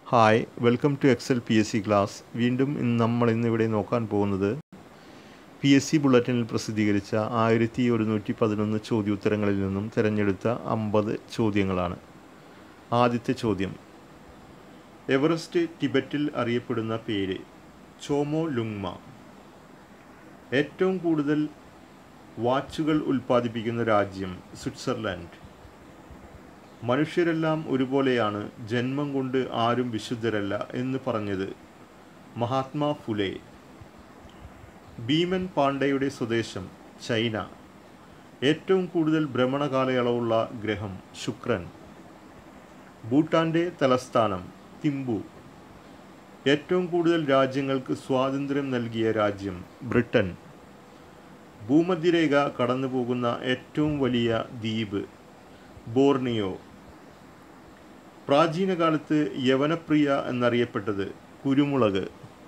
hi welcome to Excel P S C class വീണ്ടും ഇന്ന് നമ്മൾ ഇന്നിവിടെ നോക്കാൻ പോകുന്നത് പി എസ് സി ബുള്ളറ്റിനിൽ പ്രസിദ്ധീകരിച്ച ആയിരത്തി ഒരുന്നൂറ്റി പതിനൊന്ന് ചോദ്യോത്തരങ്ങളിൽ നിന്നും തിരഞ്ഞെടുത്ത അമ്പത് ചോദ്യങ്ങളാണ് ആദ്യത്തെ ചോദ്യം എവറസ്റ്റ് ടിബറ്റിൽ അറിയപ്പെടുന്ന പേര് ചോമോ ലുങ്മ ഏറ്റവും കൂടുതൽ വാച്ചുകൾ ഉൽപ്പാദിപ്പിക്കുന്ന രാജ്യം സ്വിറ്റ്സർലാൻഡ് മനുഷ്യരെല്ലാം ഒരുപോലെയാണ് ജന്മം കൊണ്ട് ആരും വിശുദ്ധരല്ല എന്ന് പറഞ്ഞത് മഹാത്മാ ഫുലെ ഭീമൻ പാണ്ഡെയുടെ സ്വദേശം ചൈന ഏറ്റവും കൂടുതൽ ഭ്രമണകാലയളവുള്ള ഗ്രഹം ശുക്രൻ ഭൂട്ടാൻ്റെ തലസ്ഥാനം തിമ്പു ഏറ്റവും കൂടുതൽ രാജ്യങ്ങൾക്ക് സ്വാതന്ത്ര്യം നൽകിയ രാജ്യം ബ്രിട്ടൻ ഭൂമധ്യരേഖ കടന്നു പോകുന്ന ഏറ്റവും വലിയ ദ്വീപ് ബോർണിയോ പ്രാചീന കാലത്ത് യവനപ്രിയ എന്നറിയപ്പെട്ടത് കുരുമുളക്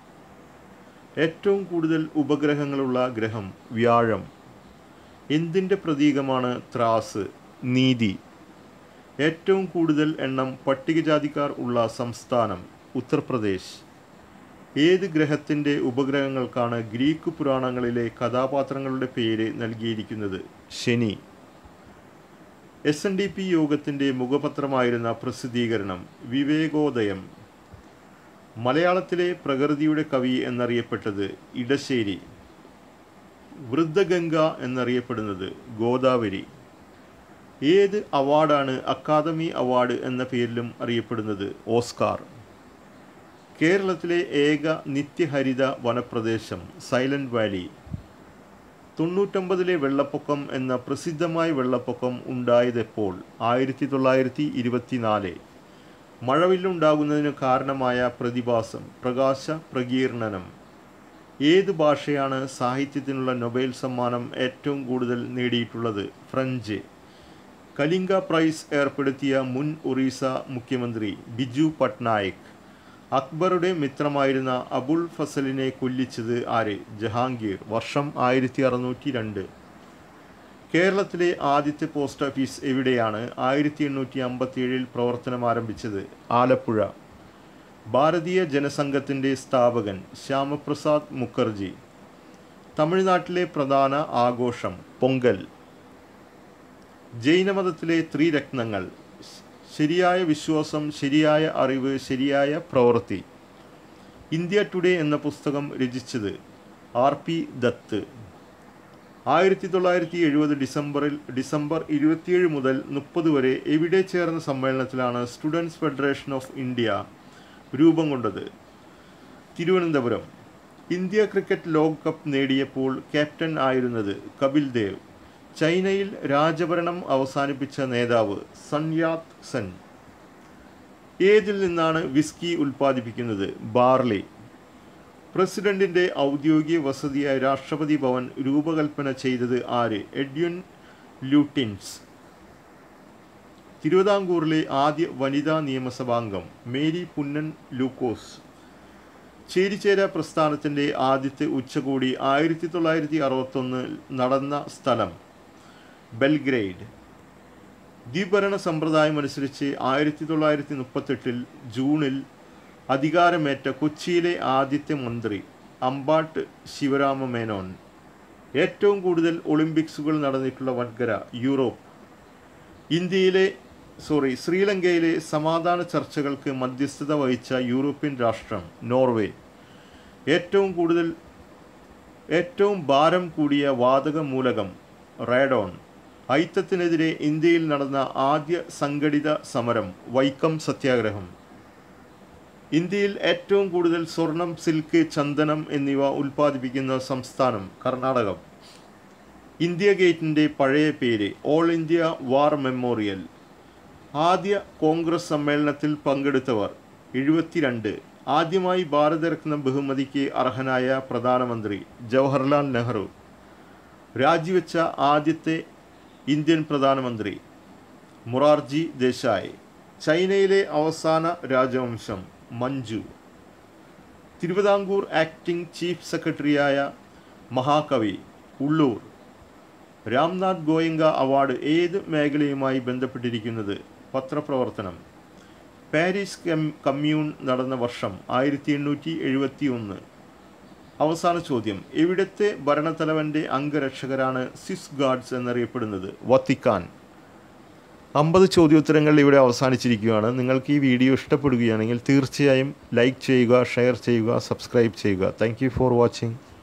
ഏറ്റവും കൂടുതൽ ഉപഗ്രഹങ്ങളുള്ള ഗ്രഹം വ്യാഴം എന്തിൻ്റെ പ്രതീകമാണ് ത്രാസ് നീതി ഏറ്റവും കൂടുതൽ എണ്ണം പട്ടികജാതിക്കാർ ഉള്ള സംസ്ഥാനം ഉത്തർപ്രദേശ് ഏത് ഗ്രഹത്തിൻ്റെ ഉപഗ്രഹങ്ങൾക്കാണ് ഗ്രീക്ക് പുരാണങ്ങളിലെ കഥാപാത്രങ്ങളുടെ പേര് നൽകിയിരിക്കുന്നത് ശനി എസ് എൻ ഡി പി യോഗത്തിൻ്റെ മുഖപത്രമായിരുന്ന പ്രസിദ്ധീകരണം വിവേകോദയം മലയാളത്തിലെ പ്രകൃതിയുടെ കവി എന്നറിയപ്പെട്ടത് ഇടശ്ശേരി വൃദ്ധഗംഗ എന്നറിയപ്പെടുന്നത് ഗോദാവരി ഏത് അവാർഡാണ് അക്കാദമി അവാർഡ് എന്ന പേരിലും അറിയപ്പെടുന്നത് ഓസ്കാർ കേരളത്തിലെ ഏക നിത്യഹരിത വനപ്രദേശം സൈലന്റ് വാലി തൊണ്ണൂറ്റൊമ്പതിലെ വെള്ളപ്പൊക്കം എന്ന പ്രസിദ്ധമായ വെള്ളപ്പൊക്കം ഉണ്ടായതെപ്പോൾ ആയിരത്തി തൊള്ളായിരത്തി ഇരുപത്തിനാല് മഴവില്ലുണ്ടാകുന്നതിന് കാരണമായ പ്രതിഭാസം പ്രകാശ പ്രകീർണനം ഏത് ഭാഷയാണ് സാഹിത്യത്തിനുള്ള നൊബേൽ സമ്മാനം ഏറ്റവും കൂടുതൽ നേടിയിട്ടുള്ളത് ഫ്രഞ്ച് കലിംഗ പ്രൈസ് ഏർപ്പെടുത്തിയ മുൻ ഒറീസ മുഖ്യമന്ത്രി ബിജു പട്നായിക് അക്ബറുടെ മിത്രമായിരുന്ന അബുൾ ഫസലിനെ കൊല്ലിച്ചത് ആര് ജഹാംഗീർ വർഷം ആയിരത്തി അറുന്നൂറ്റി രണ്ട് കേരളത്തിലെ ആദ്യത്തെ പോസ്റ്റ് ഓഫീസ് എവിടെയാണ് ആയിരത്തി എണ്ണൂറ്റി അമ്പത്തി ഏഴിൽ പ്രവർത്തനം ആരംഭിച്ചത് ആലപ്പുഴ ഭാരതീയ ജനസംഘത്തിൻ്റെ സ്ഥാപകൻ ശ്യാമപ്രസാദ് മുഖർജി തമിഴ്നാട്ടിലെ പ്രധാന ആഘോഷം പൊങ്കൽ ജൈനമതത്തിലെ ത്രിരത്നങ്ങൾ ശരിയായ വിശ്വാസം ശരിയായ അറിവ് ശരിയായ പ്രവൃത്തി ഇന്ത്യ ടുഡേ എന്ന പുസ്തകം രചിച്ചത് ആർ പി ദത്ത് ആയിരത്തി തൊള്ളായിരത്തി എഴുപത് ഡിസംബറിൽ ഡിസംബർ ഇരുപത്തിയേഴ് മുതൽ മുപ്പത് വരെ എവിടെ ചേർന്ന സമ്മേളനത്തിലാണ് സ്റ്റുഡൻസ് ഫെഡറേഷൻ ഓഫ് ഇന്ത്യ രൂപം കൊണ്ടത് തിരുവനന്തപുരം ഇന്ത്യ ക്രിക്കറ്റ് ലോകകപ്പ് നേടിയപ്പോൾ ക്യാപ്റ്റൻ ആയിരുന്നത് കപിൽ ദേവ് ചൈനയിൽ രാജഭരണം അവസാനിപ്പിച്ച നേതാവ് സൺയാത് സെൻ ഏതിൽ നിന്നാണ് വിസ്കി ഉൽപ്പാദിപ്പിക്കുന്നത് ബാർലി പ്രസിഡന്റിന്റെ ഔദ്യോഗിക വസതിയായ രാഷ്ട്രപതി ഭവൻ രൂപകൽപ്പന ചെയ്തത് ആര് എഡ്യുൻ ലൂട്ടിൻസ് തിരുവിതാംകൂറിലെ ആദ്യ വനിതാ നിയമസഭാംഗം മേരി പുന്നൻ ലൂക്കോസ് ചേരിചേര പ്രസ്ഥാനത്തിൻ്റെ ആദ്യത്തെ ഉച്ചകോടി ആയിരത്തി തൊള്ളായിരത്തി അറുപത്തൊന്നിൽ നടന്ന സ്ഥലം ബെൽഗ്രേഡ് ദ്വിഭരണ സമ്പ്രദായമനുസരിച്ച് ആയിരത്തി തൊള്ളായിരത്തി മുപ്പത്തെട്ടിൽ ജൂണിൽ അധികാരമേറ്റ കൊച്ചിയിലെ ആദ്യത്തെ മന്ത്രി അമ്പാട്ട് ശിവരാമ മേനോൻ ഏറ്റവും കൂടുതൽ ഒളിമ്പിക്സുകൾ നടന്നിട്ടുള്ള വൻകര യൂറോപ്പ് ഇന്ത്യയിലെ സോറി ശ്രീലങ്കയിലെ സമാധാന ചർച്ചകൾക്ക് മധ്യസ്ഥത വഹിച്ച യൂറോപ്യൻ രാഷ്ട്രം നോർവേ ഏറ്റവും കൂടുതൽ ഏറ്റവും ഭാരം കൂടിയ വാതക മൂലകം റേഡോൺ ഐത്തത്തിനെതിരെ ഇന്ത്യയിൽ നടന്ന ആദ്യ സംഘടിത സമരം വൈക്കം സത്യാഗ്രഹം ഇന്ത്യയിൽ ഏറ്റവും കൂടുതൽ സ്വർണം സിൽക്ക് ചന്ദനം എന്നിവ ഉൽപ്പാദിപ്പിക്കുന്ന സംസ്ഥാനം കർണാടകം ഇന്ത്യ ഗേറ്റിൻ്റെ പഴയ പേര് ഓൾ ഇന്ത്യ വാർ മെമ്മോറിയൽ ആദ്യ കോൺഗ്രസ് സമ്മേളനത്തിൽ പങ്കെടുത്തവർ എഴുപത്തിരണ്ട് ആദ്യമായി ഭാരതരത്ന ബഹുമതിക്ക് അർഹനായ പ്രധാനമന്ത്രി ജവഹർലാൽ നെഹ്റു രാജിവെച്ച ആദ്യത്തെ ഇന്ത്യൻ പ്രധാനമന്ത്രി മൊറാർജി ദേശായി ചൈനയിലെ അവസാന രാജവംശം മഞ്ജു തിരുവിതാംകൂർ ആക്ടിംഗ് ചീഫ് സെക്രട്ടറിയായ മഹാകവി ഉള്ളൂർ രാംനാഥ് ഗോയങ്ക അവാർഡ് ഏത് മേഖലയുമായി ബന്ധപ്പെട്ടിരിക്കുന്നത് പത്രപ്രവർത്തനം പാരീസ് കം കമ്മ്യൂൺ നടന്ന വർഷം ആയിരത്തി എണ്ണൂറ്റി എഴുപത്തി ഒന്ന് അവസാന ചോദ്യം എവിടത്തെ ഭരണത്തലവൻ്റെ അംഗരക്ഷകരാണ് സ്വിസ് ഗാർഡ്സ് എന്നറിയപ്പെടുന്നത് വത്തിക്കാൻ അമ്പത് ചോദ്യോത്തരങ്ങൾ ഇവിടെ അവസാനിച്ചിരിക്കുകയാണ് നിങ്ങൾക്ക് ഈ വീഡിയോ ഇഷ്ടപ്പെടുകയാണെങ്കിൽ തീർച്ചയായും ലൈക്ക് ചെയ്യുക ഷെയർ ചെയ്യുക സബ്സ്ക്രൈബ് ചെയ്യുക താങ്ക് ഫോർ വാച്ചിങ്